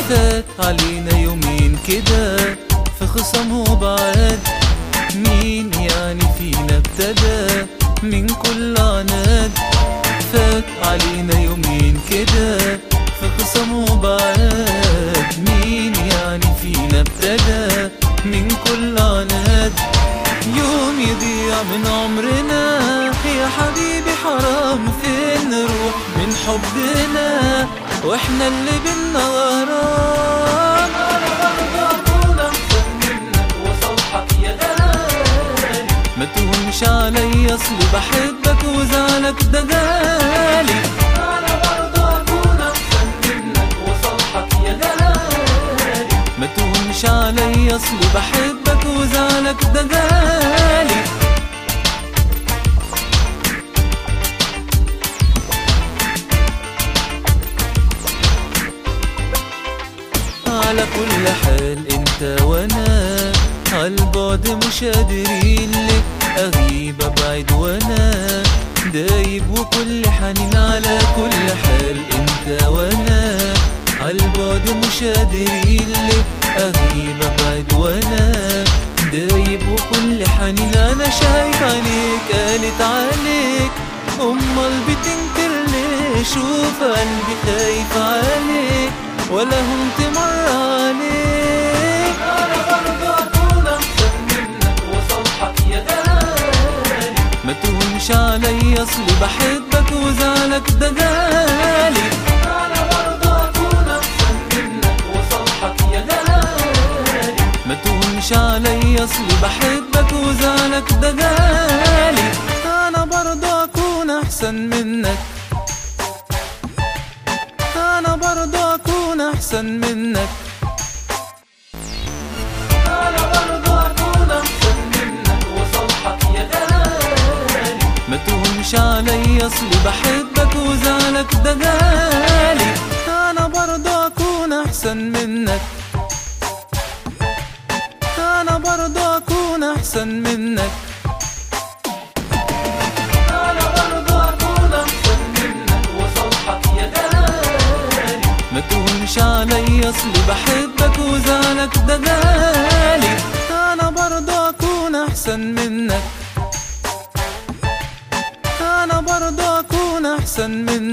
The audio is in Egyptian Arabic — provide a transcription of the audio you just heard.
فات علينا يومين كده في خصم وبعاد مين يعني فينا ابتدى من كل عناد فات علينا يومين كده في خصم وبعاد مين يعني فينا ابتدى من كل عناد يوم يضيع من عمرنا يا حبيبي حرام فين نروح من حبنا واحنا اللي بينا غرام ما تهونش عليا اصلي بحبك وزعلك ده غالي ما تهونش عليا اصلي بحبك وزعلك ده غالي على كل حال انت وانا عالبعد مش قادرين لك اغيب ابعد وانا دايب وكل حنين على كل حال انت وانا عالبعد مش قادرين لك اغيب ابعد وانا دايب وكل حنين انا شايف عليك قالت عليك امال بتنكر ليه شوف قلبي خايف عليك ولا هم تمر عليك انا برضه اكون احسن منك وصالحك يا غالي ما تهونش عليا اصلي بحبك وزعلك ده غالي انا برضه اكون احسن منك وصالحك يا غالي ما تهونش عليا اصلي بحبك وزعلك ده غالي انا برضه اكون احسن منك انا برضه اكون احسن منك انا برضه اكون احسن منك وصالحك يا غالي ما تهونش عليا اصلي بحبك وزعلك ده غالي انا برضه اكون احسن منك انا برضه اكون احسن منك انا برضه اكون احسن منك وصالحك يا غالي ما تهونش عليا اصلي بحبك وزعلك ده غالي انا برضه اكون احسن منك انا برضه اكون احسن منك